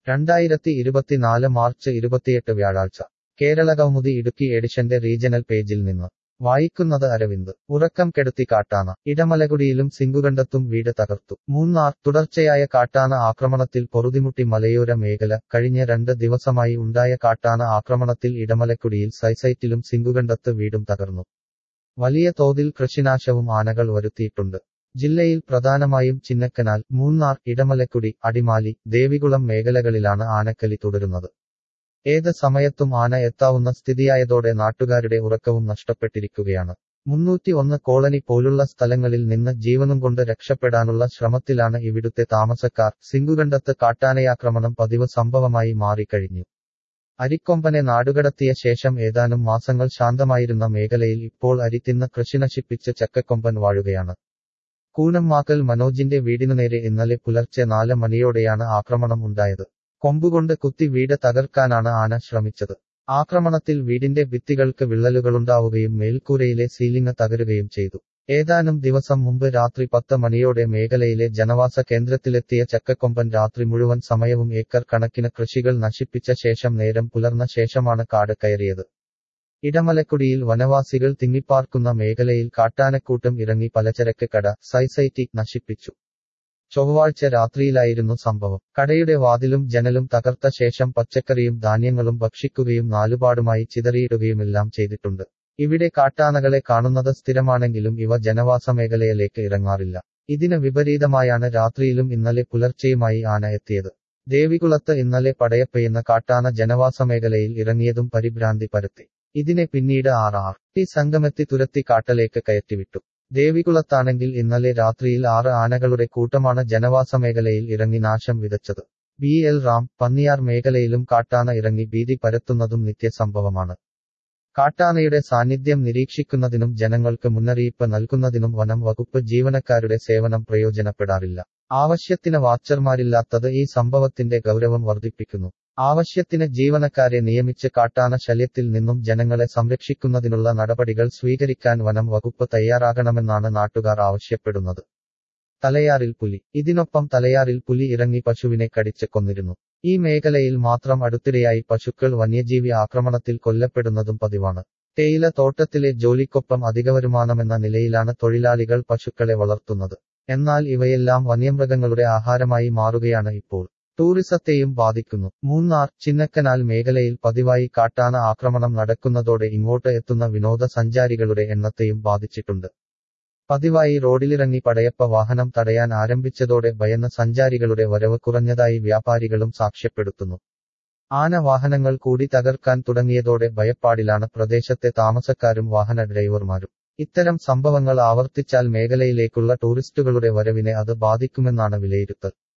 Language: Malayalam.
രണ്ടായിരത്തി ഇരുപത്തിനാല് മാർച്ച് ഇരുപത്തിയെട്ട് വ്യാഴാഴ്ച കേരള കൗമുദി ഇടുക്കി എഡിഷന്റെ റീജണൽ പേജിൽ നിന്ന് വായിക്കുന്നത് അരവിന്ദ് ഉറക്കം കെടുത്തി കാട്ടാന ഇടമലകുടിയിലും സിംഗുകണ്ടത്തും വീട് തകർത്തു മൂന്നാർ തുടർച്ചയായ കാട്ടാന ആക്രമണത്തിൽ പൊറുതിമുട്ടി മലയോര മേഖല കഴിഞ്ഞ രണ്ട് ദിവസമായി ഉണ്ടായ കാട്ടാന ആക്രമണത്തിൽ ഇടമലക്കുടിയിൽ സൈസൈറ്റിലും സിംഗുകണ്ടത്ത് വീടും തകർന്നു വലിയ തോതിൽ കൃഷിനാശവും ആനകൾ വരുത്തിയിട്ടുണ്ട് ജില്ലയിൽ പ്രധാനമായും ചിന്നക്കനാൽ മൂന്നാർ ഇടമലക്കുടി അടിമാലി ദേവികുളം മേഖലകളിലാണ് ആനക്കലി തുടരുന്നത് ഏത് സമയത്തും ആന എത്താവുന്ന സ്ഥിതിയായതോടെ നാട്ടുകാരുടെ ഉറക്കവും നഷ്ടപ്പെട്ടിരിക്കുകയാണ് മുന്നൂറ്റി ഒന്ന് കോളനി പോലുള്ള സ്ഥലങ്ങളിൽ നിന്ന് ജീവനും കൊണ്ട് രക്ഷപ്പെടാനുള്ള ശ്രമത്തിലാണ് ഇവിടുത്തെ താമസക്കാർ സിംഗുകണ്ടത്ത് കാട്ടാനയാക്രമണം പതിവ് സംഭവമായി മാറിക്കഴിഞ്ഞു അരിക്കൊമ്പനെ നാടുകടത്തിയ ശേഷം ഏതാനും മാസങ്ങൾ ശാന്തമായിരുന്ന മേഖലയിൽ ഇപ്പോൾ അരി തിന്ന് കൃഷി നശിപ്പിച്ച് ചക്കക്കൊമ്പൻ വാഴുകയാണ് കൂനമ്മാക്കൽ മനോജിന്റെ വീടിനു നേരെ ഇന്നലെ പുലർച്ചെ നാല് മണിയോടെയാണ് ആക്രമണം ഉണ്ടായത് കൊമ്പുകൊണ്ട് കുത്തി വീട് തകർക്കാനാണ് ആന ശ്രമിച്ചത് ആക്രമണത്തിൽ വീടിന്റെ ഭിത്തികൾക്ക് വിള്ളലുകളുണ്ടാവുകയും മേൽക്കൂരയിലെ സീലിംഗ് തകരുകയും ചെയ്തു ഏതാനും ദിവസം മുമ്പ് രാത്രി പത്ത് മണിയോടെ മേഖലയിലെ ജനവാസ കേന്ദ്രത്തിലെത്തിയ ചക്കക്കൊമ്പൻ രാത്രി മുഴുവൻ സമയവും ഏക്കർ കണക്കിന് കൃഷികൾ നശിപ്പിച്ച ശേഷം നേരം പുലർന്ന ശേഷമാണ് കാട് കയറിയത് ഇടമലക്കുടിയിൽ വനവാസികൾ തിങ്ങിപ്പാർക്കുന്ന മേഖലയിൽ കാട്ടാനക്കൂട്ടം ഇറങ്ങി പലചരക്ക് കട സൈസൈറ്റി നശിപ്പിച്ചു ചൊവ്വാഴ്ച രാത്രിയിലായിരുന്നു സംഭവം കടയുടെ വാതിലും ജനലും തകർത്ത ശേഷം പച്ചക്കറിയും ധാന്യങ്ങളും ഭക്ഷിക്കുകയും നാലുപാടുമായി ചിതറിയിടുകയുമെല്ലാം ചെയ്തിട്ടുണ്ട് ഇവിടെ കാട്ടാനകളെ കാണുന്നത് സ്ഥിരമാണെങ്കിലും ഇവ ജനവാസ മേഖലയിലേക്ക് ഇറങ്ങാറില്ല ഇതിന് വിപരീതമായാണ് രാത്രിയിലും ഇന്നലെ പുലർച്ചെയുമായി ആന എത്തിയത് ദേവികുളത്ത് ഇന്നലെ പടയപ്പെയ്യുന്ന കാട്ടാന ജനവാസ മേഖലയിൽ ഇറങ്ങിയതും പരിഭ്രാന്തി പരത്തി ഇതിനെ പിന്നീട് ആർ ആർ ടി സംഘമെത്തി തുരത്തി കാട്ടലേക്ക് കയറ്റിവിട്ടു ദേവികുളത്താണെങ്കിൽ ഇന്നലെ രാത്രിയിൽ ആറ് ആനകളുടെ കൂട്ടമാണ് ജനവാസ മേഖലയിൽ ഇറങ്ങി നാശം വിതച്ചത് ബി എൽ റാം പന്നിയാർ മേഖലയിലും കാട്ടാന ഇറങ്ങി ഭീതി പരത്തുന്നതും നിത്യസംഭവമാണ് കാട്ടാനയുടെ സാന്നിധ്യം നിരീക്ഷിക്കുന്നതിനും ജനങ്ങൾക്ക് മുന്നറിയിപ്പ് നൽകുന്നതിനും വനം വകുപ്പ് ജീവനക്കാരുടെ സേവനം പ്രയോജനപ്പെടാറില്ല ആവശ്യത്തിന് വാച്ചർമാരില്ലാത്തത് ഈ സംഭവത്തിന്റെ ഗൗരവം വർദ്ധിപ്പിക്കുന്നു ആവശ്യത്തിന് ജീവനക്കാരെ നിയമിച്ച് കാട്ടാന ശല്യത്തിൽ നിന്നും ജനങ്ങളെ സംരക്ഷിക്കുന്നതിനുള്ള നടപടികൾ സ്വീകരിക്കാൻ വനം വകുപ്പ് തയ്യാറാകണമെന്നാണ് നാട്ടുകാർ ആവശ്യപ്പെടുന്നത് തലയാറിൽ പുലി ഇതിനൊപ്പം തലയാറിൽ പുലി ഇറങ്ങി പശുവിനെ കടിച്ച് കൊന്നിരുന്നു ഈ മേഖലയിൽ മാത്രം അടുത്തിടെയായി പശുക്കൾ വന്യജീവി ആക്രമണത്തിൽ കൊല്ലപ്പെടുന്നതും പതിവാണ് തേയില തോട്ടത്തിലെ ജോലിക്കൊപ്പം അധിക വരുമാനമെന്ന നിലയിലാണ് തൊഴിലാളികൾ പശുക്കളെ വളർത്തുന്നത് എന്നാൽ ഇവയെല്ലാം വന്യമൃഗങ്ങളുടെ ആഹാരമായി മാറുകയാണ് ഇപ്പോൾ ടൂറിസത്തെയും ബാധിക്കുന്നു മൂന്നാർ ചിന്നക്കനാൽ മേഖലയിൽ പതിവായി കാട്ടാന ആക്രമണം നടക്കുന്നതോടെ ഇങ്ങോട്ട് എത്തുന്ന വിനോദസഞ്ചാരികളുടെ എണ്ണത്തെയും ബാധിച്ചിട്ടുണ്ട് പതിവായി റോഡിലിറങ്ങി പടയപ്പ വാഹനം തടയാൻ ആരംഭിച്ചതോടെ ഭയന്ന സഞ്ചാരികളുടെ വരവ് കുറഞ്ഞതായി വ്യാപാരികളും സാക്ഷ്യപ്പെടുത്തുന്നു ആന വാഹനങ്ങൾ കൂടി തകർക്കാൻ തുടങ്ങിയതോടെ ഭയപ്പാടിലാണ് പ്രദേശത്തെ താമസക്കാരും വാഹന ഡ്രൈവർമാരും ഇത്തരം സംഭവങ്ങൾ ആവർത്തിച്ചാൽ മേഖലയിലേക്കുള്ള ടൂറിസ്റ്റുകളുടെ വരവിനെ അത് ബാധിക്കുമെന്നാണ് വിലയിരുത്തൽ